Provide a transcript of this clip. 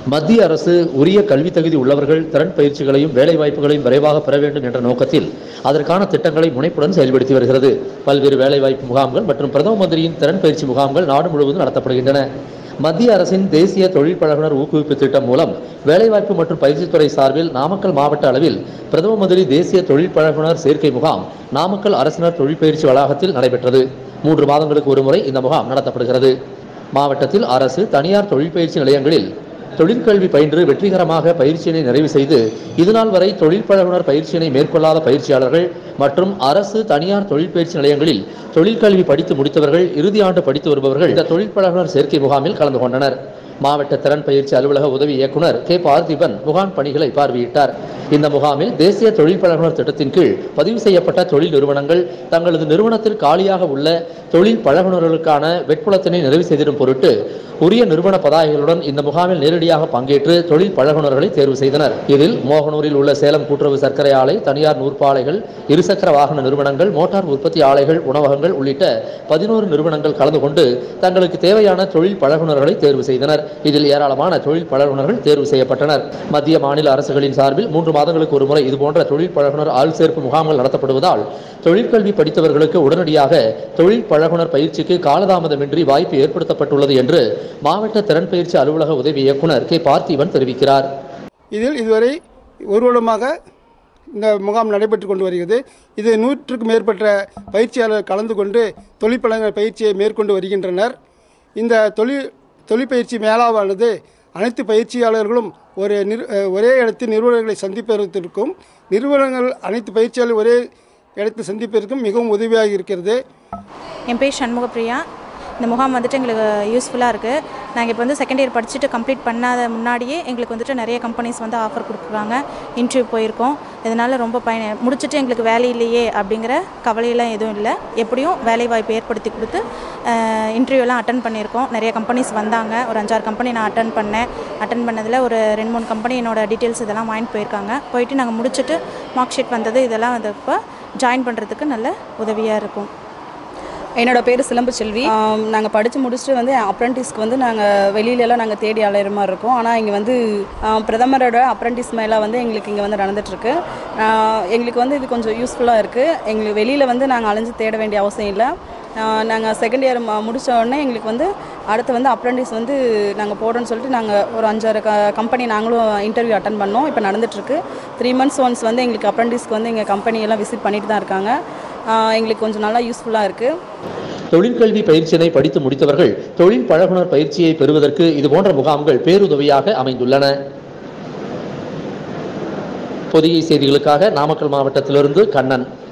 மத்திய அரசு உரிய கல்வி தகுதி உள்ளவர்கள் திறன் பயிற்சிகளையும் வேலைவாய்ப்புகளையும் விரைவாக பெற வேண்டும் என்ற நோக்கத்தில் அதற்கான திட்டங்களை முனைப்புடன் செயல்படுத்தி வருகிறது பல்வேறு வேலைவாய்ப்பு முகாம்கள் மற்றும் பிரதம மந்திரியின் திறன் பயிற்சி முகாம்கள் நாடு முழுவதும் நடத்தப்படுகின்றன மத்திய அரசின் தேசிய தொழில் பழகுனர் ஊக்குவிப்பு திட்டம் மூலம் வேலைவாய்ப்பு மற்றும் பயிற்சித்துறை சார்பில் நாமக்கல் மாவட்ட அளவில் பிரதம மந்திரி தேசிய தொழில் பழகுனர் சேர்க்கை முகாம் நாமக்கல் அரசினர் தொழிற்பயிற்சி வளாகத்தில் நடைபெற்றது மூன்று மாதங்களுக்கு ஒருமுறை இந்த முகாம் நடத்தப்படுகிறது மாவட்டத்தில் அரசு தனியார் தொழிற்பயிற்சி நிலையங்களில் தொழிற்கல்வி பயின்று வெற்றிகரமாக பயிற்சியினை நிறைவு செய்து இதுநாள் வரை தொழில் பழகுனர் பயிற்சியினை மேற்கொள்ளாத பயிற்சியாளர்கள் மற்றும் அரசு தனியார் தொழிற்பயிற்சி நிலையங்களில் தொழிற்கல்வி படித்து முடித்தவர்கள் இறுதி ஆண்டு படித்து வருபவர்கள் இந்த தொழில் பழகுனர் சேர்க்கை முகாமில் கலந்து கொண்டனர் மாவட்ட திறன் பயிற்சி அலுவலக உதவி இயக்குனர் கே பார்த்திபன் முகாம் பணிகளை பார்வையிட்டார் இந்த முகாமில் தேசிய தொழில் பழகுனர் திட்டத்தின் கீழ் பதிவு செய்யப்பட்ட தொழில் நிறுவனங்கள் தங்களது நிறுவனத்தில் காலியாக உள்ள தொழில் பழகுனர்களுக்கான வெட்புலத்தினை நிறைவு செய்திடும் பொருட்டு உரிய நிறுவன பதாகைகளுடன் இந்த முகாமில் நேரடியாக பங்கேற்று தொழில் பழகுனர்களை தேர்வு செய்தனர் இதில் மோகனூரில் உள்ள சேலம் கூட்டுறவு சர்க்கரை ஆலை தனியார் நூற்பாலைகள் இருசக்கர வாகன நிறுவனங்கள் மோட்டார் உற்பத்தி ஆலைகள் உணவகங்கள் உள்ளிட்ட பதினோரு நிறுவனங்கள் கலந்து கொண்டு தங்களுக்கு தேவையான தொழில் பழகுனர்களை தேர்வு செய்தனர் இதில் ஏராளமான தொழில் பழகுனர்கள் தேர்வு செய்யப்பட்டனர் மத்திய மாநில அரசுகளின் சார்பில் மூன்று மாதங்களுக்கு ஒருமுறை இதுபோன்ற தொழில் பழகுனர் ஆள் சேர்ப்பு முகாம்கள் நடத்தப்படுவதால் தொழிற்கல்வி படித்தவர்களுக்கு உடனடியாக தொழில் பழகுனர் பயிற்சிக்கு காலதாமதமின்றி வாய்ப்பு ஏற்படுத்தப்பட்டுள்ளது என்று மாவட்ட திறன் பயிற்சி அலுவலக உதவி இயக்குனர் கே பார்த்திபன் தெரிவிக்கிறார் இதில் இதுவரை ஒரு வருடமாக இந்த முகாம் நடைபெற்று கொண்டு வருகிறது இது நூற்றுக்கும் மேற்பட்ட பயிற்சியாளர் கலந்து கொண்டு தொழிற்பழங்கள் பயிற்சியை மேற்கொண்டு வருகின்றனர் இந்த தொழில் தொழிற்பயிற்சி மேளாவானது அனைத்து பயிற்சியாளர்களும் ஒரு நிறு அஹ் ஒரே இடத்தில் நிறுவனங்களை சந்திப்பதற்கும் நிறுவனங்கள் அனைத்து பயிற்சியாளர் ஒரே இடத்தில் சந்திப்பதற்கும் மிகவும் உதவியாக இருக்கிறது என் பேர் சண்முகப்பிரியா இந்த முகாம் வந்துட்டு எங்களுக்கு யூஸ்ஃபுல்லாக இருக்குது நாங்கள் இப்போ வந்து செகண்ட் இயர் படிச்சுட்டு கம்ப்ளீட் பண்ணாத முன்னாடியே எங்களுக்கு வந்துட்டு நிறைய கம்பெனிஸ் வந்து ஆஃபர் கொடுக்குறாங்க இன்டர்வியூ போயிருக்கோம் இதனால் ரொம்ப பயன முடிச்சுட்டு எங்களுக்கு வேலை இல்லையே அப்படிங்கிற கவலையெல்லாம் எதுவும் இல்லை எப்படியும் வேலை வாய்ப்பு ஏற்படுத்தி கொடுத்து இன்டர்வியூலாம் அட்டன் பண்ணியிருக்கோம் நிறைய கம்பெனிஸ் வந்தாங்க ஒரு அஞ்சாறு கம்பெனி நான் அட்டன் பண்ணேன் அட்டன் பண்ணதில் ஒரு ரெண்டு மூணு கம்பெனி என்னோட டீட்டெயில்ஸ் இதெல்லாம் வாங்கிட்டு போயிருக்காங்க போயிட்டு நாங்கள் முடிச்சுட்டு மார்க் ஷீட் வந்தது இதெல்லாம் வந்து இப்போ ஜாயின் பண்ணுறதுக்கு நல்ல உதவியாக இருக்கும் என்னோட பேர் சிலம்பு செல்வி நாங்கள் படித்து முடிச்சுட்டு வந்து அப்ரண்டிஸ்க்கு வந்து நாங்கள் வெளியிலலாம் நாங்கள் தேடி அலையிற மாதிரி இருக்கோம் ஆனால் இங்கே வந்து ஆம், பிரதமரோட அப்ரண்டிஸ் மேலே வந்து எங்களுக்கு இங்கே வந்து நடந்துட்டுருக்கு எங்களுக்கு வந்து இது கொஞ்சம் யூஸ்ஃபுல்லாக இருக்குது எங்களுக்கு வெளியில் வந்து நாங்கள் அலைஞ்சு தேட வேண்டிய அவசியம் இல்லை நாங்கள் செகண்ட் இயர் முடிச்ச உடனே எங்களுக்கு வந்து அடுத்து வந்து அப்ரண்டிஸ் வந்து நாங்கள் போடுறோன்னு சொல்லிட்டு நாங்கள் ஒரு அஞ்சாறு க கம்பெனி நாங்களும் இன்டர்வியூ அட்டன் பண்ணோம் இப்போ நடந்துட்டுருக்கு த்ரீ மந்த்ஸ் ஒன்ஸ் வந்து எங்களுக்கு அப்ரண்டிஸ்க்கு வந்து எங்கள் கம்பெனியெல்லாம் விசிட் பண்ணிட்டு தான் இருக்காங்க ஆஹ் எங்களுக்கு கொஞ்சம் நல்லா யூஸ்ஃபுல்லாக இருக்குது தொழிற்கல்வி பயிற்சியினை படித்து முடித்தவர்கள் தொழில் பழகுனர் பயிற்சியை பெறுவதற்கு இதுபோன்ற முகாம்கள் பேருதவியாக அமைந்துள்ளன பொதிகை செய்திகளுக்காக நாமக்கல் மாவட்டத்திலிருந்து கண்ணன்